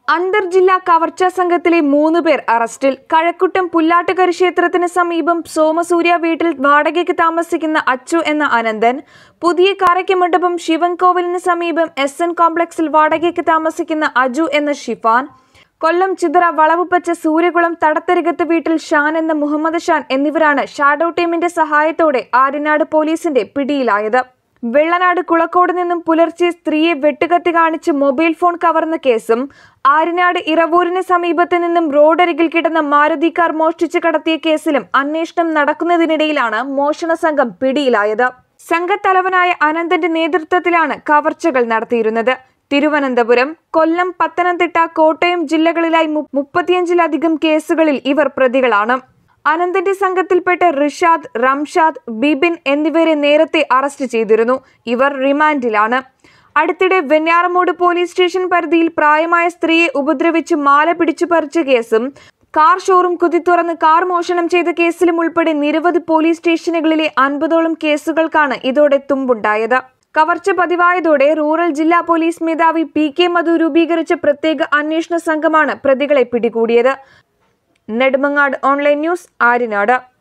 അന്തർജില്ലാ കവർച്ചാ സംഘത്തിലെ മൂന്ന് പേർ അറസ്റ്റിൽ കഴക്കുട്ടം പുല്ലാട്ടുകര ക്ഷേത്രത്തിന് സമീപം സോമസൂര്യ വീട്ടിൽ വാടകയ്ക്ക് താമസിക്കുന്ന അച്ചു എന്ന അനന്തൻ പുതിയ കാരയ്ക്കമണ്ഡപം ശിവൻകോവിലിന് സമീപം എസ് എൻ കോംപ്ലക്സിൽ വാടകയ്ക്ക് താമസിക്കുന്ന അജു എന്ന ഷിഫാൻ കൊല്ലം ചിതറ വളവുപ്പച്ച സൂര്യകുളം തടത്തരികത്ത് വീട്ടിൽ ഷാൻ എന്ന മുഹമ്മദ് ഷാൻ എന്നിവരാണ് ഷാഡോ ടീമിന്റെ സഹായത്തോടെ ആര്യനാട് പോലീസിന്റെ പിടിയിലായത് വെള്ളനാട് കുളക്കോട് നിന്നും പുലർച്ചെ സ്ത്രീയെ വെട്ടുകത്തി കാണിച്ച് മൊബൈൽ ഫോൺ കവർന്ന കേസും ആര്യനാട് ഇറവൂരിന് സമീപത്ത് നിന്നും റോഡരികിൽ കിടന്ന മാരുതി കാർ മോഷ്ടിച്ചു കടത്തിയ കേസിലും അന്വേഷണം നടക്കുന്നതിനിടയിലാണ് മോഷണ സംഘം പിടിയിലായത് സംഘത്തലവനായ അനന്തന്റെ നേതൃത്വത്തിലാണ് കവർച്ചകൾ നടത്തിയിരുന്നത് തിരുവനന്തപുരം കൊല്ലം പത്തനംതിട്ട കോട്ടയം ജില്ലകളിലായി മു- മുപ്പത്തിയഞ്ചിലധികം കേസുകളിൽ ഇവർ പ്രതികളാണ് അനന്തന്റെ സംഘത്തിൽപ്പെട്ട റിഷാദ് റംഷാദ് ബിബിൻ എന്നിവരെ നേരത്തെ അറസ്റ്റ് ചെയ്തിരുന്നു ഇവർ റിമാൻഡിലാണ് അടുത്തിടെ വെഞ്ഞാറമൂട് പോലീസ് സ്റ്റേഷൻ പരിധിയിൽ പ്രായമായ സ്ത്രീയെ ഉപദ്രവിച്ച് മാല പിടിച്ചു പറിച്ച കേസും കാർ ഷോറൂം കുതിത്തുറന്ന് കാർ മോഷണം ചെയ്ത കേസിലും ഉൾപ്പെടെ നിരവധി പോലീസ് സ്റ്റേഷനുകളിലെ അൻപതോളം കേസുകൾക്കാണ് ഇതോടെ തുമ്പുണ്ടായത് കവർച്ച പതിവായതോടെ റൂറൽ ജില്ലാ പോലീസ് മേധാവി പി കെ മധു രൂപീകരിച്ച പ്രത്യേക അന്വേഷണ സംഘമാണ് പ്രതികളെ പിടികൂടിയത് നെടുമങ്ങാട് ഓൺലൈൻ ന്യൂസ് ആര്യനാട്